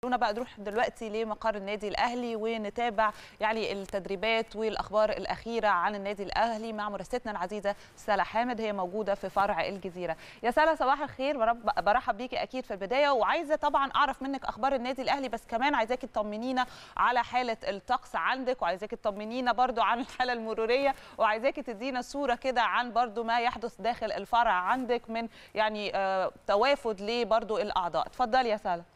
خلونا بقى نروح دلوقتي لمقر النادي الاهلي ونتابع يعني التدريبات والاخبار الاخيره عن النادي الاهلي مع مراسلتنا العزيزه سلا حامد هي موجوده في فرع الجزيره يا سلا صباح الخير برب- برحب بيكي اكيد في البدايه وعايزه طبعا اعرف منك اخبار النادي الاهلي بس كمان عايزاكي تطمنينا على حاله الطقس عندك وعايزاكي تطمنينا برضو عن الحاله المروريه وعايزاكي تدينا صوره كده عن برضو ما يحدث داخل الفرع عندك من يعني آه، توافد لبرضو الاعضاء اتفضلي يا سلا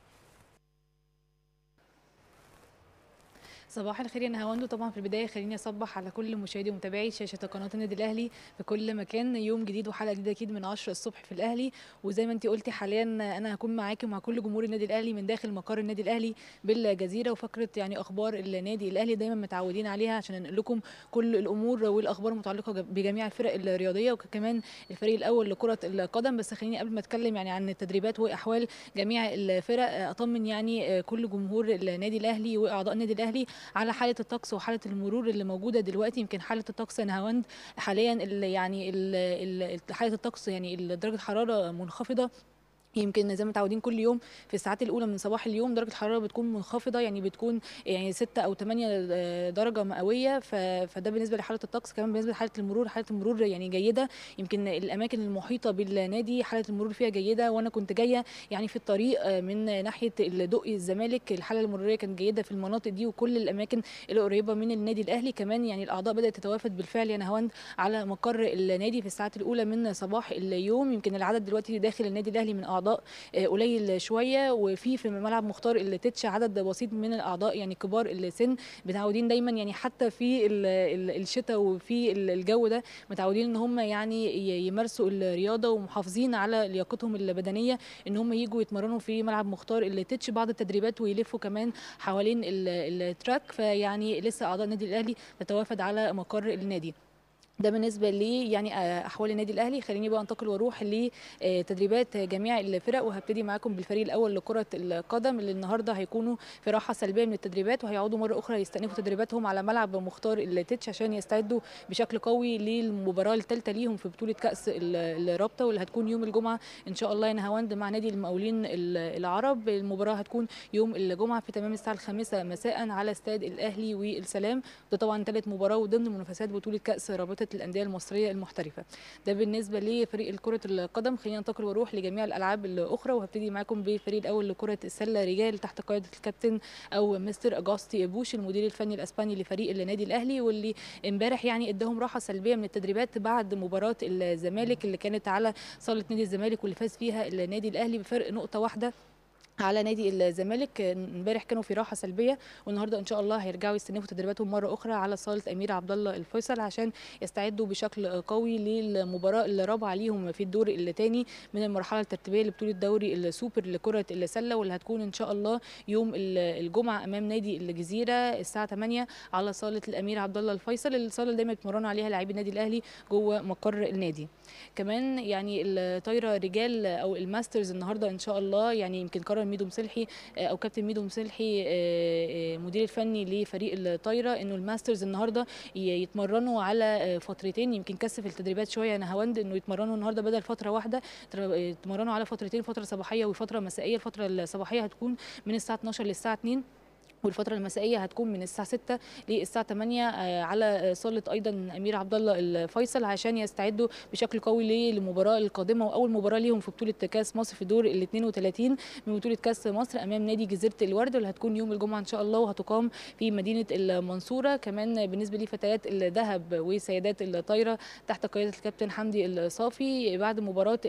صباح الخير يا نهاوندو طبعا في البدايه خليني اصبح على كل مشاهدي ومتابعي شاشه قناه النادي الاهلي في كل مكان يوم جديد وحلقه جديده اكيد من 10 الصبح في الاهلي وزي ما انت قلتي حاليا انا هكون معاكي ومع كل جمهور النادي الاهلي من داخل مقر النادي الاهلي بالجزيره وفقره يعني اخبار النادي الاهلي دايما متعودين عليها عشان ننقل لكم كل الامور والاخبار المتعلقه بجميع الفرق الرياضيه وكمان الفريق الاول لكره القدم بس خليني قبل ما اتكلم يعني عن التدريبات واحوال جميع الفرق اطمن يعني كل جمهور النادي الاهلي واعضاء النادي الاهلي على حاله الطقس وحاله المرور اللي موجوده دلوقتي يمكن حاله الطقس نهاوند حاليا ال- يعني ال- ال- حاله الطقس يعني درجه الحراره منخفضه يمكن زي ما متعودين كل يوم في الساعات الاولى من صباح اليوم درجه الحراره بتكون منخفضه يعني بتكون يعني 6 او 8 درجه مئويه ف- فده بالنسبه لحاله الطقس كمان بالنسبه لحاله المرور حاله المرور يعني جيده يمكن الاماكن المحيطه بالنادي حاله المرور فيها جيده وانا كنت جايه يعني في الطريق من ناحيه الدقي الزمالك الحاله المروريه كانت جيده في المناطق دي وكل الاماكن اللي قريبه من النادي الاهلي كمان يعني الاعضاء بدات تتوافد بالفعل يا نهاوند على مقر النادي في الساعات الاولى من صباح اليوم يمكن العدد دلوقتي داخل النادي الاهلي من اعضاء آه، قليل شويه وفي في ملعب مختار التتش عدد بسيط من الاعضاء يعني كبار السن متعودين دايما يعني حتى في ال- ال- الشتاء وفي ال- الجو ده متعودين ان هم يعني ي- يمارسوا الرياضه ومحافظين على لياقتهم البدنيه ان هم يجوا يتمرنوا في ملعب مختار التتش بعض التدريبات ويلفوا كمان حوالين ال- التراك فيعني لسه اعضاء النادي الاهلي تتوافد على مقر النادي ده بالنسبه لي يعني آه، احوال النادي الاهلي خليني بقى انتقل واروح لتدريبات جميع الفرق وهبتدي معاكم بالفريق الاول لكره القدم اللي النهارده هيكونوا في راحه سلبيه من التدريبات وهيعودوا مره اخرى يستأنفوا تدريباتهم على ملعب مختار التتش عشان يستعدوا بشكل قوي للمباراه الثالثه ليهم في بطوله كاس ال- الرابطه واللي هتكون يوم الجمعه ان شاء الله يا نهاوند مع نادي المقاولين ال- العرب المباراه هتكون يوم الجمعه في تمام الساعه الخامسة مساء على استاد الاهلي والسلام ده طبعا ثالث مباراه وضمن منافسات بطوله كاس رابطه الانديه المصريه المحترفه ده بالنسبه لفريق كره القدم خلينا ننتقل واروح لجميع الالعاب الاخرى وهبتدي معاكم بالفريق الاول لكره السله رجال تحت قياده الكابتن او مستر اجاستي بوش المدير الفني الاسباني لفريق النادي الاهلي واللي امبارح يعني اداهم راحه سلبيه من التدريبات بعد مباراه الزمالك اللي كانت على صاله نادي الزمالك واللي فاز فيها النادي الاهلي بفرق نقطه واحده على نادي الزمالك امبارح كانوا في راحه سلبيه والنهارده ان شاء الله هيرجعوا يستنفوا تدريباتهم مره اخرى على صاله امير عبد الله الفيصل عشان يستعدوا بشكل قوي للمباراه الرابعه ليهم في الدور الثاني من المرحله الترتيبيه لبطوله دوري السوبر لكره السله واللي هتكون ان شاء الله يوم الجمعه امام نادي الجزيره الساعه 8 على صاله الامير عبد الله الفيصل الصاله اللي دايما بيتمرنوا عليها لاعبي النادي الاهلي جوه مقر النادي كمان يعني الطايره رجال او الماسترز النهارده ان شاء الله يعني يمكن قرر ميدو مسلحي آه، او كابتن ميدو مسلحي آه، آه، مدير الفني لفريق الطايره انه الماسترز النهارده ي- يتمرنوا على آه، فترتين يمكن كثف التدريبات شويه نهاوند انه يتمرنوا النهارده بدل فتره واحده تر- يتمرنوا على فترتين فتره صباحيه وفتره مسائيه الفتره الصباحيه هتكون من الساعه 12 للساعه 2 والفترة المسائية هتكون من الساعة 6 للساعة 8 آه، على صالة أيضا أمير عبد الله الفيصل عشان يستعدوا بشكل قوي للمباراة القادمة وأول مباراة ليهم في بطولة كأس مصر في دور ال 32 من بطولة كأس مصر أمام نادي جزيرة الورد واللي هتكون يوم الجمعة إن شاء الله وهتقام في مدينة المنصورة كمان بالنسبة لفتيات الذهب وسيدات الطايرة تحت قيادة الكابتن حمدي الصافي بعد مباراة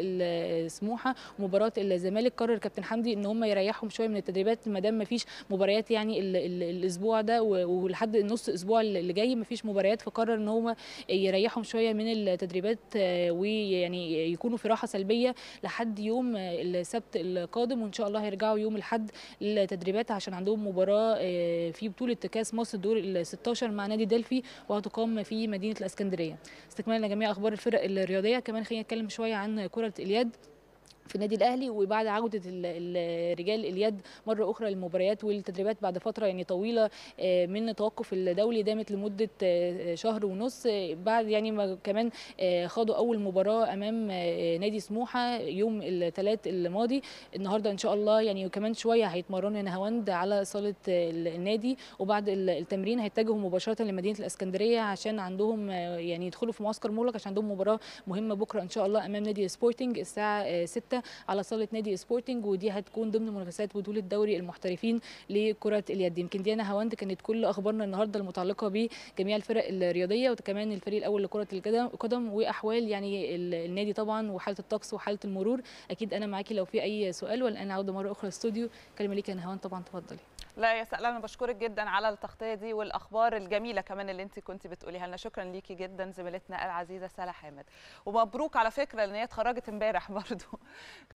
سموحة ومباراة الزمالك قرر كابتن حمدي إن هم يريحهم شوية من التدريبات ما دام ما فيش مباريات يعني ال ال الاسبوع ده و- ولحد نص الاسبوع اللي جاي مفيش مباريات فقرر ان هو يريحهم شويه من التدريبات آه، ويعني يكونوا في راحه سلبيه لحد يوم آه، السبت القادم وان شاء الله هيرجعوا يوم الاحد للتدريبات عشان عندهم مباراه آه، في بطوله كاس مصر دور ال 16 مع نادي دلفي وهتقام في مدينه الاسكندريه استكمالا لجميع اخبار الفرق الرياضيه كمان خلينا نتكلم شويه عن كره اليد في النادي الاهلي وبعد عوده رجال اليد مره اخرى للمباريات والتدريبات بعد فتره يعني طويله من التوقف الدولي دامت لمده شهر ونص بعد يعني ما كمان خاضوا اول مباراه امام نادي سموحه يوم الثلاث الماضي النهارده ان شاء الله يعني كمان شويه هيتمرنوا نهاوند على صاله النادي وبعد التمرين هيتجهوا مباشره لمدينه الاسكندريه عشان عندهم يعني يدخلوا في معسكر مغلق عشان عندهم مباراه مهمه بكره ان شاء الله امام نادي سبورتنج الساعه 6 على صاله نادي سبورتنج ودي هتكون ضمن منافسات بطوله دوري المحترفين لكره اليد يمكن ديانا هواند كانت كل اخبارنا النهارده المتعلقه بجميع الفرق الرياضيه وكمان الفريق الاول لكره القدم واحوال يعني النادي طبعا وحاله الطقس وحاله المرور اكيد انا معاكي لو في اي سؤال والان عوده مره اخرى الاستوديو كلمه ليك يا هوان طبعا تفضلي لا يا سلام انا بشكرك جدا على التغطيه دي والاخبار الجميله كمان اللي انت كنت بتقوليها لنا شكرا ليكي جدا زميلتنا العزيزه سلا حامد ومبروك على فكره ان هي اتخرجت امبارح برضو